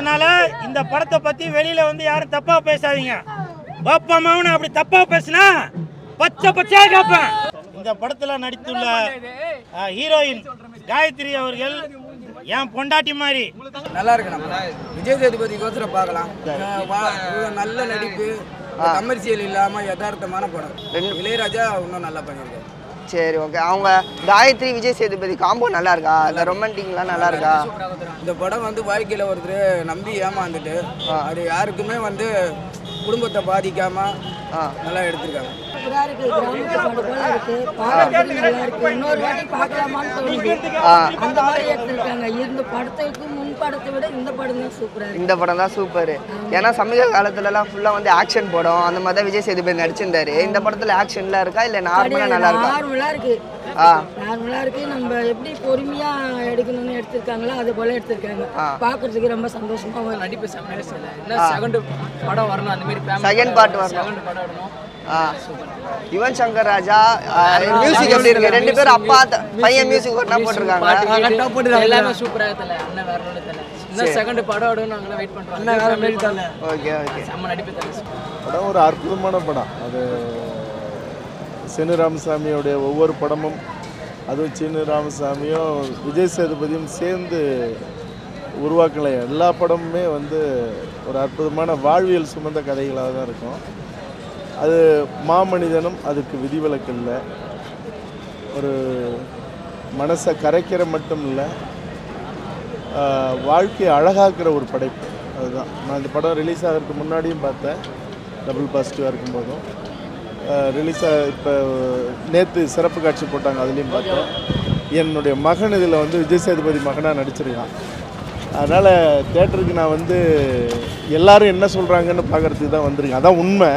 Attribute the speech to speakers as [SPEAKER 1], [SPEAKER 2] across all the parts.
[SPEAKER 1] அதனால இந்த படத்தை பத்தி வெளியில வந்து யாரும் தப்பா பேசாதீங்க பாப்பா மாவன அப்படி தப்பா பேசினா பச்சை பச்சையா கேட்பேன் இந்த படத்துல நடித்துள்ள அஹ், ஹீரோயின் காயத்ரி அவர்கள் என் பொண்டாட்டி மாதிரி
[SPEAKER 2] நல்லா இருக்கு நம்ம விஜய் சேதுபதி கோசரம் பார்க்கலாம் அஹ் வா- இது நல்ல நடிப்பு கமர்ஷியல் இல்லாம யதார்த்தமான படம் இளையராஜா இன்னும் நல்லா பண்ணியிருக்காரு
[SPEAKER 3] சரி ஓகே அவங்க காயத்ரி விஜய் சேதுபதி காம்போ நல்லா இருக்கா இந்த ரொமான்டிக்லாம் நல்லா இருக்கா
[SPEAKER 2] இந்த படம் வந்து வாழ்க்கையில ஒருத்தர் நம்பி ஏமாந்துட்டு அது யாருக்குமே வந்து குடும்பத்தை பாதிக்காம நல்லா எடுத்திருக்காங்க
[SPEAKER 4] சூப்பரா இருக்கு கிராமத்து படம் போல இருக்கு பார்க்கறதுக்கு நல்லா இருக்கு இன்னொரு வாட்டி பார்க்கலாமான்னு தோணுது அந்த மாதிரி எடுத்திருக்காங்க இந்த படத்துக்கு முன் படத்தை விட இந்த படம் தான் சூப்பரா இருக்கு
[SPEAKER 3] இந்த படம் தான் சூப்பர் ஏன்னா சமீப காலத்துலலாம் ஃபுல்லாக வந்து ஆக்ஷன் படம் அந்த மாதிரி தான் விஜய் சேதுபதி நடிச்சிருந்தாரு இந்த படத்தில் ஆக்ஷன்லாம் இருக்கா இல்லை நார்மலாக நல்லா இருக்கா
[SPEAKER 4] நார்மலா இருக்கு
[SPEAKER 3] ஆ
[SPEAKER 4] நார்மலா இருக்கு நம்ம எப்படி பொறுமையா எடுக்கணும்னு எடுத்திருக்காங்களோ அது போல எடுத்திருக்காங்க பார்க்கறதுக்கு ரொம்ப சந்தோஷமா வரும்
[SPEAKER 5] நடிப்பு செம்மையாக இல்லை இன்னும் செகண்ட் படம் வரணும் அந்த மாதிரி family
[SPEAKER 3] செகண்ட் பார்ட் வரணும்
[SPEAKER 5] செகண்ட் படம் வரணும்
[SPEAKER 3] ஆ யுவன் சங்கர் ராஜா மியூசிக் எப்படி இருக்கு ரெண்டு பேரும் அப்பா த- பையன் மியூசிக் ஒன்றா போட்டிருக்காங்க
[SPEAKER 5] எல்லாமே சூப்பராக தெரியல அண்ணன் வேற ஒன்று தெரியல இன்னும் செகண்ட் படம் விடும் நாங்களாம் வெயிட் பண்ணுறோம் அண்ணன் வேற மாதிரி தெரியல
[SPEAKER 3] ஓகே ஓகே
[SPEAKER 5] செம்ம நடிப்பு தெரியல
[SPEAKER 6] படம் ஒரு அற்புதமான படம் அது சினு ராமசாமியோடைய ஒவ்வொரு படமும் அதுவும் சீனு ராமசாமியும் விஜய் சேதுபதியும் சேர்ந்து உருவாக்கல எல்லா படமுமே வந்து ஒரு அற்புதமான வாழ்வியல் சுமந்த கதைகளாக தான் இருக்கும் அது மாமனிதனும் அதுக்கு விதிவிலக்கு இல்லை ஒரு மனசை கரைக்கிற மட்டும் இல்லை ஆஹ் வாழ்க்கையை அழகாக்குற ஒரு படைப்பு அதுதான் நான் இந்த படம் ரிலீஸ் ஆகிறதுக்கு முன்னாடியும் பார்த்தேன் டபுள் பாசிட்டிவாக இருக்கும்போதும் ரிலீஸ் ஆ இப்போ நேற்று சிறப்பு காட்சி போட்டாங்க அதுலேயும் பார்த்தேன் என்னுடைய மகன் இதில் வந்து விஜய் சேதுபதி மகனாக நடிச்சிருக்கான் அதனால் தேட்டருக்கு நான் வந்து எல்லாரும் என்ன சொல்கிறாங்கன்னு பார்க்குறதுக்கு தான் வந்திருக்கேன் அதான் உண்மை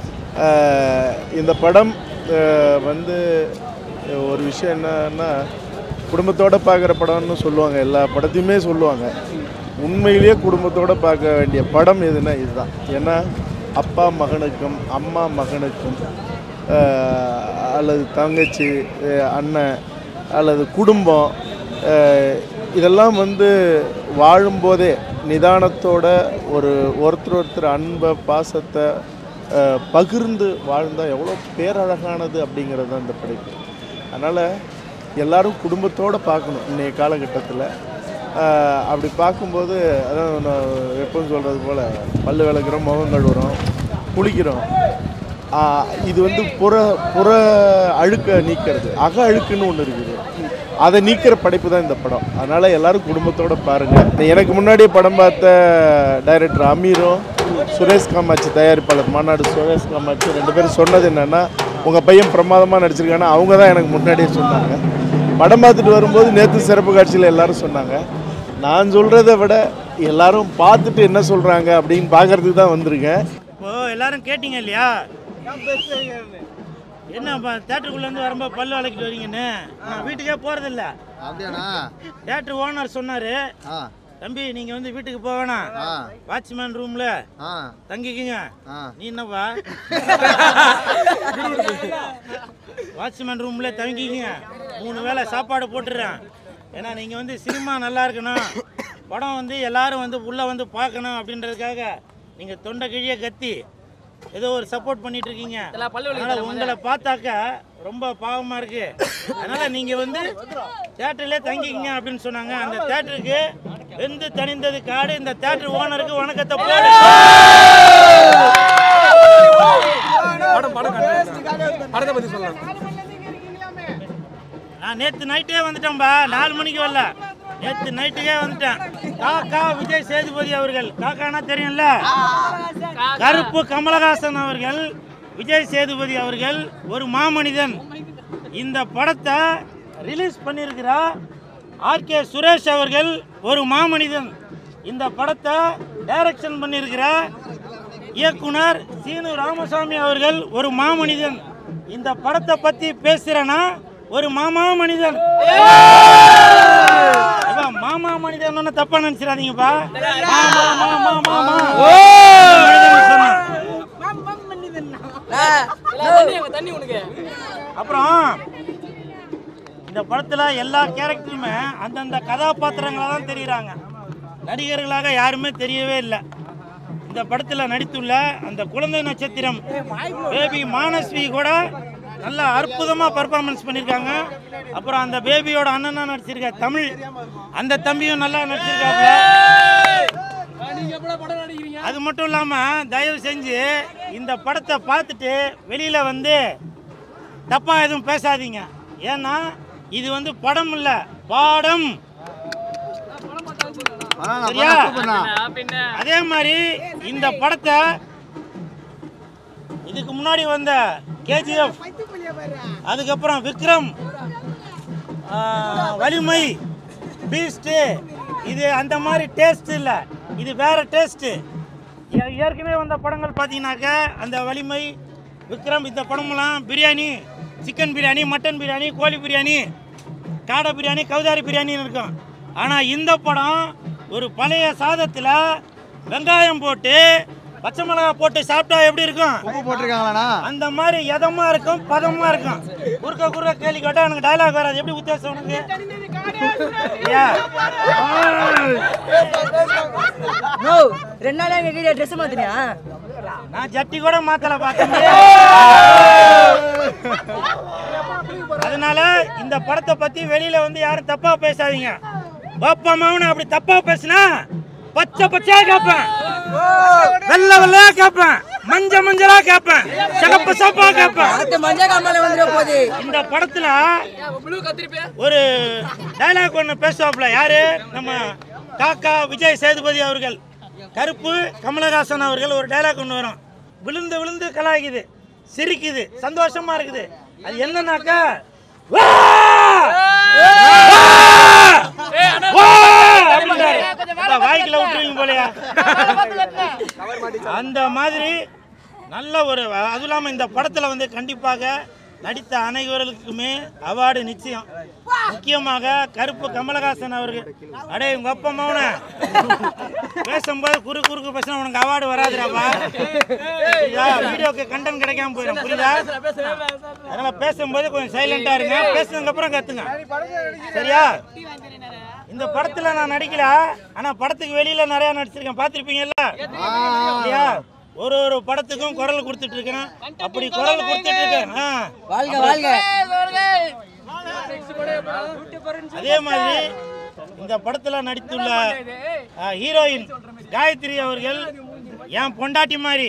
[SPEAKER 6] ஆஹ் இந்த படம் ஆஹ் வந்து ஒரு விஷயம் என்னன்னா குடும்பத்தோட பார்க்குற படம்னு சொல்லுவாங்க எல்லா படத்தையுமே சொல்லுவாங்க உண்மையிலேயே குடும்பத்தோட பார்க்க வேண்டிய படம் எதுனா இதுதான் ஏன்னா அப்பா மகனுக்கும் அம்மா மகனுக்கும் ஆஹ் அல்லது தங்கச்சி ஆஹ் அண்ணன் அல்லது குடும்பம் ஆஹ் இதெல்லாம் வந்து வாழும்போதே நிதானத்தோட ஒரு ஒருத்தர் ஒருத்தர் அன்பை பாசத்தை ஆஹ் பகிர்ந்து வாழ்ந்தால் எவ்வளோ பேரழகானது அப்படிங்கிறது தான் இந்த படைப்பு அதனால் எல்லாரும் குடும்பத்தோடு பார்க்கணும் இன்றைய காலகட்டத்தில் அப்படி பார்க்கும்போது அதான் நான் எப்பவும் சொல்கிறது போல் பல்லு விளக்குறோம் முகம் கழுவுறோம் குளிக்கிறோம் ஆஹ் இது வந்து புற புற அழுக்க நீக்கிறது அக அழுக்குன்னு ஒன்று இருக்குது அதை நீக்கிற படைப்பு தான் இந்த படம் அதனால் எல்லாரும் குடும்பத்தோடு பாருங்கள் எனக்கு முன்னாடியே படம் பார்த்த டைரக்டர் அமீரும் சுரேஷ் காமாட்சி தயாரிப்பாளர் மாநாடு சுரேஷ் காமாட்சி ரெண்டு பேரும் சொன்னது என்னென்னா உங்கள் பையன் பிரமாதமாக நடிச்சிருக்காங்கன்னா அவங்க தான் எனக்கு முன்னாடியே சொன்னாங்க படம் பார்த்துட்டு வரும்போது நேற்று சிறப்பு காட்சியில் எல்லாரும் சொன்னாங்க நான் சொல்கிறத விட எல்லாரும் பார்த்துட்டு என்ன சொல்கிறாங்க அப்படின்னு பார்க்கறதுக்கு தான் வந்திருக்கேன்
[SPEAKER 1] இப்போ எல்லாரும் கேட்டீங்க இல்லையா என்ன தேட்டருக்குள்ள இருந்து வரும்போது பல்லு வளைக்கிட்டு வரீங்கன்னு நான் வீட்டுக்கே போறதில்ல
[SPEAKER 7] அப்படியாண்ணா
[SPEAKER 1] தேட்டர் ஓனர் சொன்னாரு
[SPEAKER 7] ஆ
[SPEAKER 1] தம்பி நீங்க வந்து வீட்டுக்கு போக வேணாம்
[SPEAKER 7] ஆ
[SPEAKER 1] வாட்ச்மேன் ரூம்ல
[SPEAKER 7] ஆ
[SPEAKER 1] தங்கிக்குங்க
[SPEAKER 7] ஆ
[SPEAKER 1] நீ என்னப்பா வாட்ச்மேன் ரூம்ல தங்கிக்குங்க மூணு வேளை சாப்பாடு போட்டுடுறேன் ஏன்னா நீங்க வந்து சினிமா நல்லா இருக்கணும் படம் வந்து எல்லாரும் வந்து உள்ள வந்து பார்க்கணும் அப்படின்றதுக்காக நீங்க தொண்டை கிழிய கத்தி ஏதோ ஒரு சப்போர்ட் பண்ணிட்டு இருக்கீங்க அதனால உங்களை பார்த்தாக்க ரொம்ப பாவமா இருக்கு அதனால நீங்க வந்து தேட்டர்ல தங்கிக்கிங்க அப்படின்னு சொன்னாங்க அந்த தேட்டருக்கு வெந்து தணிந்தது காடு இந்த தேட்டர் ஓனருக்கு வணக்கத்தை போடு
[SPEAKER 5] படத்தை பற்றி சொல்லலாம்
[SPEAKER 1] நான் நேத்து நைட்டே வந்துட்டேன்பா நாலு மணிக்கு வரல நேத்து நைட்டுக்கே வந்துட்டேன் காக்கா விஜய் சேதுபதி அவர்கள் காக்கானா தெரியும்ல கருப்பு கமலஹாசன் அவர்கள் விஜய் சேதுபதி அவர்கள் ஒரு மாமனிதன் இந்த படத்தை ரிலீஸ் பண்ணியிருக்கிறா ஆர்கே சுரேஷ் அவர்கள் ஒரு மாமனிதன் இந்த படத்தை டைரக்ஷன் பண்ணியிருக்கிற இயக்குனர் சீனு ராமசாமி அவர்கள் ஒரு மாமனிதன் இந்த படத்தை பத்தி பேசுறேன்னா ஒரு மாமா மனிதன் அப்பா, மாமா மனிதன் ஒன்னும் தப்பா நினைச்சிடாதீங்கப்பா மாமா மாமா மாமா மனிதன் சொன்னேன்.
[SPEAKER 5] தண்ணி எங்க தண்ணி உனக்கு
[SPEAKER 1] அப்புறம் இந்த படத்துல எல்லா கேரக்டருமே அந்தந்த கதாபாத்திரங்களா தான் தெரியுறாங்க நடிகர்களாக யாருமே தெரியவே இல்லை இந்த படத்தில் நடித்துள்ள அந்த குழந்தை நட்சத்திரம் பேபி மானஸ்வி கூட நல்லா அற்புதமாக பர்ஃபார்மன்ஸ் பண்ணியிருக்காங்க அப்புறம் அந்த பேபியோட அண்ணனா நடிச்சிருக்க தமிழ் அந்த தம்பியும் நல்லா நடிச்சிருக்காப்புல அது மட்டும் இல்லாமல் தயவு செஞ்சு இந்த படத்தை பார்த்துட்டு வெளியில் வந்து தப்பாக எதுவும் பேசாதீங்க ஏன்னா இது வந்து படம் இல்லை பாடம் சரியா அதே மாதிரி இந்த படத்தை இதுக்கு முன்னாடி வந்த கேஜிஎஃப் அதுக்கப்புறம் விக்ரம் ஆ, வலிமை பீஸ்ட்டு இது அந்த மாதிரி டேஸ்ட் இல்லை இது வேற டேஸ்ட்டு ஏற்கனவே வந்த படங்கள் பார்த்தீங்கன்னாக்கா அந்த வலிமை விக்ரம் இந்த படமெல்லாம் பிரியாணி சிக்கன் பிரியாணி மட்டன் பிரியாணி கோழி பிரியாணி காடை பிரியாணி கவுதாரி பிரியாணின்னு இருக்கும் ஆனால் இந்த படம் ஒரு பழைய சாதத்தில் வெங்காயம் போட்டு பச்சை மிளகாய் போட்டு சாப்பிட்டா எப்படி இருக்கும்
[SPEAKER 7] உப்பு போட்டிருக்காங்களாண்ணா
[SPEAKER 1] அந்த மாதிரி எதமா இருக்கும் பதமா இருக்கும் குறுக்க குறுக்க கேள்வி கேட்டா எனக்கு டயலாக் வராது எப்படி உத்தேசம் உனக்கு ஐயா.
[SPEAKER 4] நோ ரெண்டு நாளா எங்க வீடியோ ட்ரெஸ் மாத்தினியா
[SPEAKER 1] நான் ஜட்டி கூட மாத்தல பார்த்தேன் அதனால இந்த படத்தை பத்தி வெளியில வந்து யாரும் தப்பா பேசாதீங்க பாப்பா மாவன அப்படி தப்பா பேசினா பச்சை பச்சையா கேட்பேன் வெள்ளை வெள்ளையா கேட்பேன் மஞ்ச மஞ்சளா கேட்பேன் சிகப்பு சப்பா கேட்பேன்
[SPEAKER 4] அடுத்த மஞ்சள் காமால வந்துட போகுது
[SPEAKER 1] இந்த படத்துல ஒரு டைலாக் ஒன்று பேசுவாப்புல யாரு நம்ம காக்கா விஜய் சேதுபதி அவர்கள் கருப்பு கமலஹாசன் அவர்கள் ஒரு டைலாக் ஒன்று வரும் விழுந்து விழுந்து கலாய்க்குது சிரிக்குது சந்தோஷமா இருக்குது அது என்னன்னாக்கா வா! வா! அப்படின்றாரு. அப்பா, வாய்க்குள்ள விட்டுருவீங்க போலயா அந்த மாதிரி நல்ல ஒரு அதுவும் இல்லாமல் இந்த படத்தில் வந்து கண்டிப்பாக நடித்த அனைவர்களுக்குமே அவார்டு நிச்சயம் முக்கியமாக கருப்பு கமலஹாசன் அவர்கள் அடே உங்க அப்பா மௌன பேசும்போது குறு குறுக்கு பேசினா உனக்கு அவார்டு வராதுடாப்பா புரியுதா வீடியோக்கு கண்டென்ட் கிடைக்காம போயிடும் புரியுதா அதனால பேசும்போது கொஞ்சம் சைலண்டா இருங்க பேசுனதுக்கு அப்புறம் கத்துங்க சரியா இந்த படத்துல நான் நடிக்கல ஆனா படத்துக்கு வெளியில நிறைய நடிச்சிருக்கேன் பார்த்திருப்பீங்கல்ல இல்லையா ஒரு ஒரு படத்துக்கும் குரல் கொடுத்துட்டு இருக்கேன் அப்படி குரல் கொடுத்துட்டு இருக்கேன் ஆ.
[SPEAKER 4] வாழ்க வாழ்க
[SPEAKER 1] அதே மாதிரி இந்த படத்துல நடித்துள்ள ஆ, ஹீரோயின் காயத்ரி அவர்கள் என் பொண்டாட்டி மாதிரி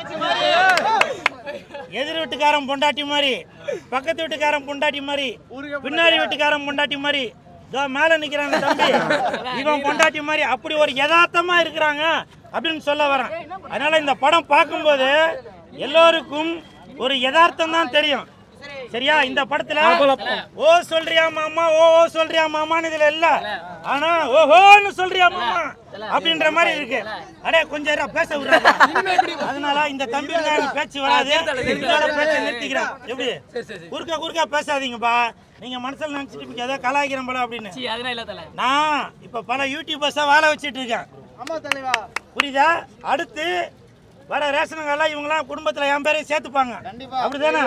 [SPEAKER 1] எதிர் வீட்டுக்காரன் பொண்டாட்டி மாதிரி பக்கத்து வீட்டுக்காரன் பொண்டாட்டி மாதிரி பின்னாடி வீட்டுக்காரன் பொண்டாட்டி மாதிரி இதோ மேல நிக்கிறாங்க தம்பி இவன் பொண்டாட்டி மாதிரி அப்படி ஒரு யதார்த்தமா இருக்கிறாங்க அப்படின்னு சொல்ல வரேன் அதனால இந்த படம் பார்க்கும்போது எல்லோருக்கும் ஒரு யதார்த்தம் தான் தெரியும் சரியா இந்த படத்துல ஓ சொல்றியா மாமா ஓ ஓ சொல்றியா மாமான்னு இதுல இல்ல ஆனா ஓஹோன்னு சொல்றியா மாமா அப்படின்ற மாதிரி இருக்கு அடே கொஞ்சம் இரு, பேச விடுறாங்க அதனால இந்த தம்பி எனக்கு பேச்சு வராது இதோட பேச்சை நிறுத்திக்கிறேன் எப்படி குறுக்க குறுக்க பேசாதீங்கப்பா நீங்க மனசுல நினைச்சிட்டு இருக்கீங்க ஏதோ கலாய்க்கிறேன் போல அப்படின்னு
[SPEAKER 5] அதெல்லாம் இல்ல தல
[SPEAKER 1] நான் இப்ப பல யூடியூபர்ஸை வாழ வச்சிட்டு இருக்கேன் புரியுதா அடுத்து வர ரேஷன் கார்டெல்லாம் இவங்கெல்லாம் குடும்பத்துல என் பேரையும் சேர்த்துப்பாங்க அப்படிதானே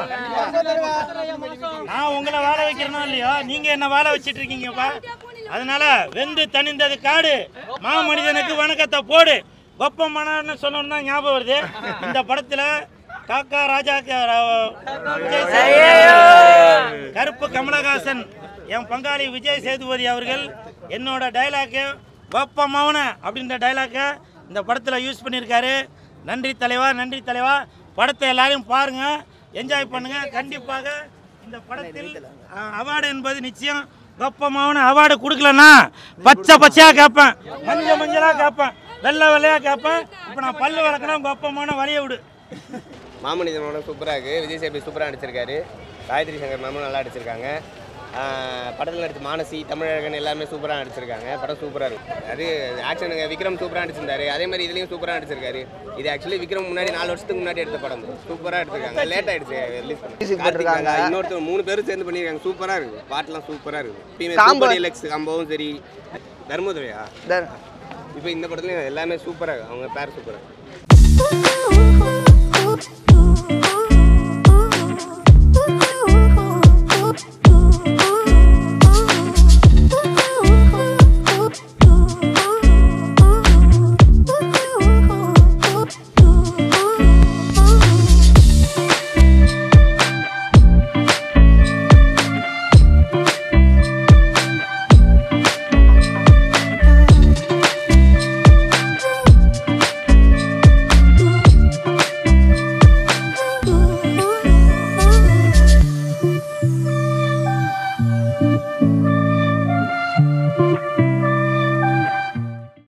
[SPEAKER 1] நான் உங்களை வாழ வைக்கிறனோ இல்லையோ நீங்க என்ன வாழ வச்சிட்டு இருக்கீங்கப்பா அதனால வெந்து தணிந்தது காடு மாமனிதனுக்கு வணக்கத்தை போடு கொப்ப மனன்னு சொன்னோம்னா ஞாபகம் வருது இந்த படத்துல காக்கா ராஜா க- ரா- விஜய் சேதுபதி, கருப்பு கமலஹாசன் என் பங்காளி விஜய் சேதுபதி அவர்கள் என்னோட டைலாக்கு கொப்ப மௌன அப்படின்ற டைலாக்கை இந்த படத்தில் யூஸ் பண்ணியிருக்காரு நன்றி தலைவா நன்றி தலைவா படத்தை எல்லாரையும் பாருங்க என்ஜாய் பண்ணுங்க கண்டிப்பாக இந்த படத்தில் அவார்டு என்பது நிச்சயம் கொப்பமான அவார்டு கொடுக்கலன்னா பச்சை பச்சையா கேட்பேன் மஞ்சள் மஞ்சளா கேட்பேன் வெள்ளை வெள்ளையா கேட்பேன் இப்போ நான் பல்லு வளர்க்கணும் கொப்பமான வழியை விடு
[SPEAKER 8] மாமனிதனோட சூப்பராக இருக்குது விஜய் சேபி சூப்பராக நடிச்சிருக்காரு காயத்ரி சங்கர் மேமும் நல்லா நடிச்சிருக்காங்க படத்தில் நடிச்ச மானசி தமிழகன் எல்லாருமே சூப்பராக நடிச்சிருக்காங்க படம் சூப்பராக இருக்கும் அது ஆக்ஷனுங்க விக்ரம் சூப்பராக நடிச்சிருந்தாரு அதே மாதிரி இதுலேயும் சூப்பராக நடிச்சிருக்காரு இது ஆக்சுவலி விக்ரம் முன்னாடி நாலு வருஷத்துக்கு முன்னாடி எடுத்த படம் சூப்பராக எடுத்திருக்காங்க லேட் ஆயிடுச்சு ரிலீஸ்
[SPEAKER 3] Music
[SPEAKER 8] பண்ணி கார்த்திக்
[SPEAKER 3] போட்டிருக்காங்க.
[SPEAKER 8] ராஜா, இன்னொருத்தர் மூணு பேரும் சேர்ந்து பண்ணியிருக்காங்க சூப்பராக இருக்குது பாட்டெலாம் சூப்பராக இருக்குது
[SPEAKER 3] Combo.
[SPEAKER 8] சூப்பர் எலெக்ஸ் கம்பவும் சரி தர்மதுரையா
[SPEAKER 3] தர்-
[SPEAKER 8] இப்போ இந்த படத்துலையும் எல்லாமே சூப்பராக அவங்க பேர் சூப்பராக
[SPEAKER 9] Ooh, ooh, ooh, ooh.